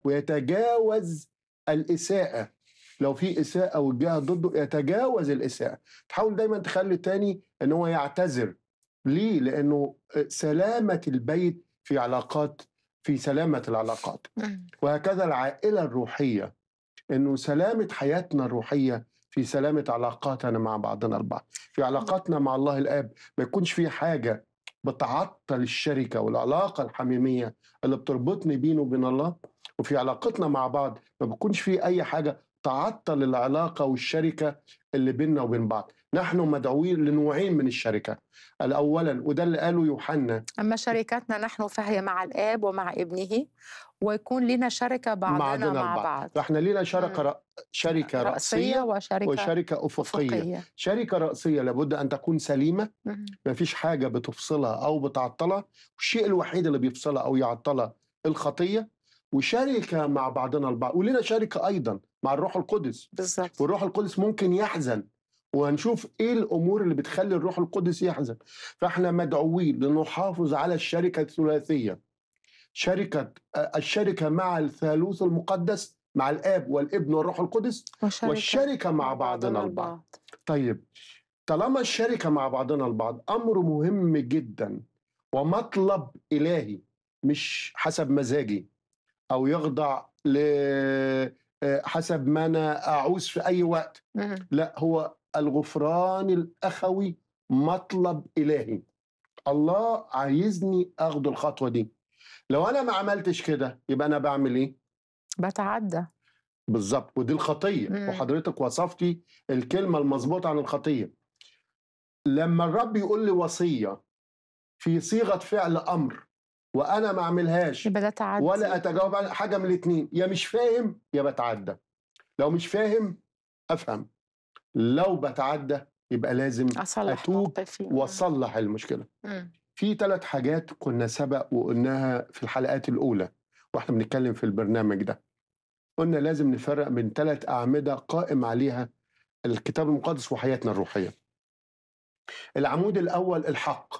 ويتجاوز الاساءه لو في اساءه وجهه ضده يتجاوز الاساءه تحاول دايما تخلي التاني ان هو يعتذر ليه لانه سلامه البيت في علاقات في سلامه العلاقات مم. وهكذا العائله الروحيه انه سلامه حياتنا الروحيه في سلامه علاقاتنا مع بعضنا البعض في علاقاتنا مع الله الاب ما يكونش في حاجه بتعطل الشركه والعلاقه الحميميه اللي بتربطني بينه وبين الله وفي علاقتنا مع بعض ما بيكونش في اي حاجه تعطل العلاقه والشركه اللي بيننا وبين بعض نحن مدعوين لنوعين من الشركه الاولا وده اللي قاله يوحنا أما شركتنا نحن فهي مع الآب ومع ابنه ويكون لنا شركة بعضنا بعضنا مع البعض. بعض فاحنا لينا شركه مم. ر... شركه رأسية راسيه وشركة وشركه افقيه أفقية شركه راسيه لابد ان تكون سليمه مم. ما فيش حاجه بتفصلها او بتعطلها الشيء الوحيد اللي بيفصلها او يعطلها الخطيه وشركه مع بعضنا البعض ولنا شركه ايضا مع الروح القدس بالظبط والروح القدس ممكن يحزن وهنشوف ايه الامور اللي بتخلي الروح القدس يحزن فاحنا مدعوين لنحافظ على الشركه الثلاثيه شركه آه، الشركه مع الثالوث المقدس مع الاب والابن والروح القدس وشركة والشركه مع بعضنا البعض طيب طالما الشركه مع بعضنا البعض امر مهم جدا ومطلب الهي مش حسب مزاجي او يخضع ل آه، حسب ما انا اعوز في اي وقت مم. لا هو الغفران الاخوي مطلب الهي الله عايزني اخد الخطوه دي لو انا ما عملتش كده يبقى انا بعمل ايه بتعدى بالظبط ودي الخطيه مم. وحضرتك وصفتي الكلمه المظبوطه عن الخطيه لما الرب يقول لي وصيه في صيغه فعل امر وانا ما اعملهاش يبقى ده تعدي ولا اتجاوب عن حاجه من الاثنين يا مش فاهم يا بتعدى لو مش فاهم افهم لو بتعدى يبقى لازم أصلح أتوب موقفي واصلح المشكله مم. في ثلاث حاجات كنا سبق وقلناها في الحلقات الاولى واحنا بنتكلم في البرنامج ده قلنا لازم نفرق بين ثلاث اعمده قائم عليها الكتاب المقدس وحياتنا الروحيه العمود الاول الحق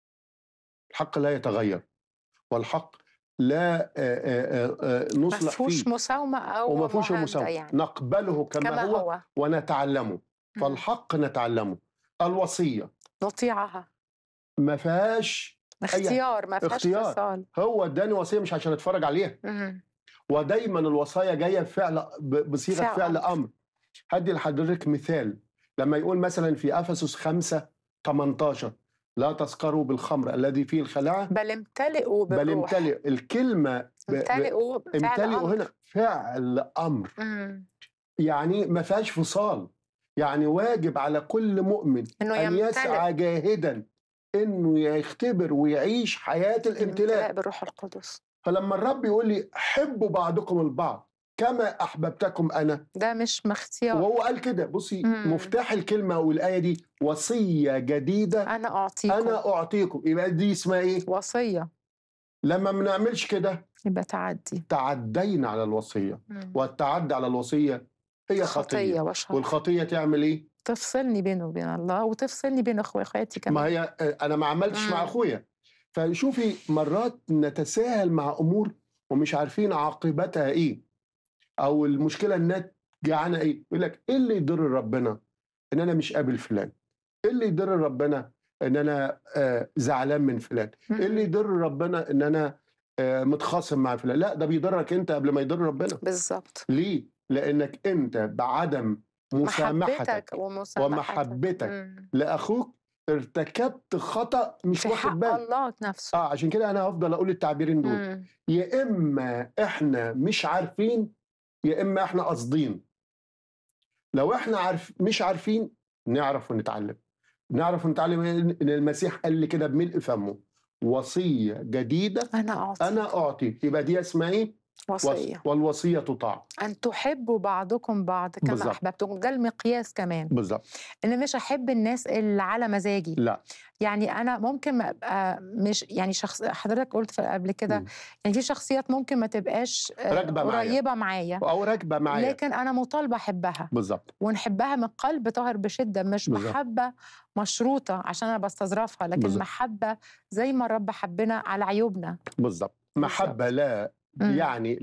الحق لا يتغير والحق لا آه، آه، آه، ما نصلح فيهوش فيه مساومة أو وما فيهوش مهانة مساومه يعني نقبله كما, كما هو, هو ونتعلمه مم. فالحق نتعلمه الوصيه نطيعها ما فيهاش اختيار ما فيهاش اختيار. فصال هو اداني وصيه مش عشان اتفرج عليها مم. ودايما الوصايا جايه بفعل ب- بصيغه فعل فعل أمر. امر هدي لحضرتك مثال لما يقول مثلا في افسس 5 18 لا تسكروا بالخمر الذي فيه الخلاعه بل امتلئوا بل بالروح امتلئ الكلمه ب- ب- امتلئوا فعل امتلئوا أمر. هنا فعل امر مم. يعني ما فيهاش فصال يعني واجب على كل مؤمن انه ان يمتلئ يسعى جاهدا انه يختبر ويعيش حياه الامتلاء الامتلاء بالروح القدس فلما الرب يقول لي حبوا بعضكم البعض كما احببتكم انا ده مش اختيار وهو قال كده بصي مم. مفتاح الكلمه والايه دي وصيه جديده انا اعطيكم انا اعطيكم يبقى دي اسمها ايه وصيه لما ما بنعملش كده يبقى تعدي تعدينا على الوصيه مم. والتعدي على الوصيه هي خطيه خطيه وشر والخطيه تعمل ايه تفصلني بينه وبين الله وتفصلني بين اخوي اخواتي كمان ما هي انا ما عملتش مع مم. اخويا فشوفي مرات نتساهل مع امور ومش عارفين عاقبتها ايه او المشكله الناتجه عنها ايه يقول لك ايه اللي يضر ربنا ان انا مش قابل فلان ايه اللي يضر ربنا ان انا آه زعلان من فلان مم. ايه اللي يضر ربنا ان انا آه متخاصم مع فلان لا ده بيضرك انت قبل ما يضر ربنا بالظبط ليه لانك انت بعدم مسامحتك محبتك ومسامحتك ومحبتك مم. لاخوك ارتكبت خطا مش في واخد حق بالك الله نفسه اه عشان كده انا هفضل اقول التعبيرين دول مم. يا اما احنا مش عارفين يا اما احنا قاصدين لو احنا عارف مش عارفين نعرف ونتعلم نعرف ونتعلم ان المسيح قال لي كده بملء فمه وصيه جديده انا اعطي انا اعطي يبقى دي اسمها ايه وص- وصيه والوصيه تطاع ان تحبوا بعضكم بعض كما بالظبط. احببتم ده المقياس كمان بالظبط ان مش احب الناس اللي على مزاجي لا يعني انا ممكن ما ابقى مش يعني شخص حضرتك قلت في- قبل كده مم. يعني في شخصيات ممكن ما تبقاش آه، راكبة معايا. قريبه معايا او راكبه معايا لكن انا مطالبه احبها بالظبط ونحبها من قلب طاهر بشده مش بالظبط. محبه مشروطه عشان انا بستظرفها لكن بالظبط. محبه زي ما الرب حبنا على عيوبنا بالظبط محبه لا مم. يعني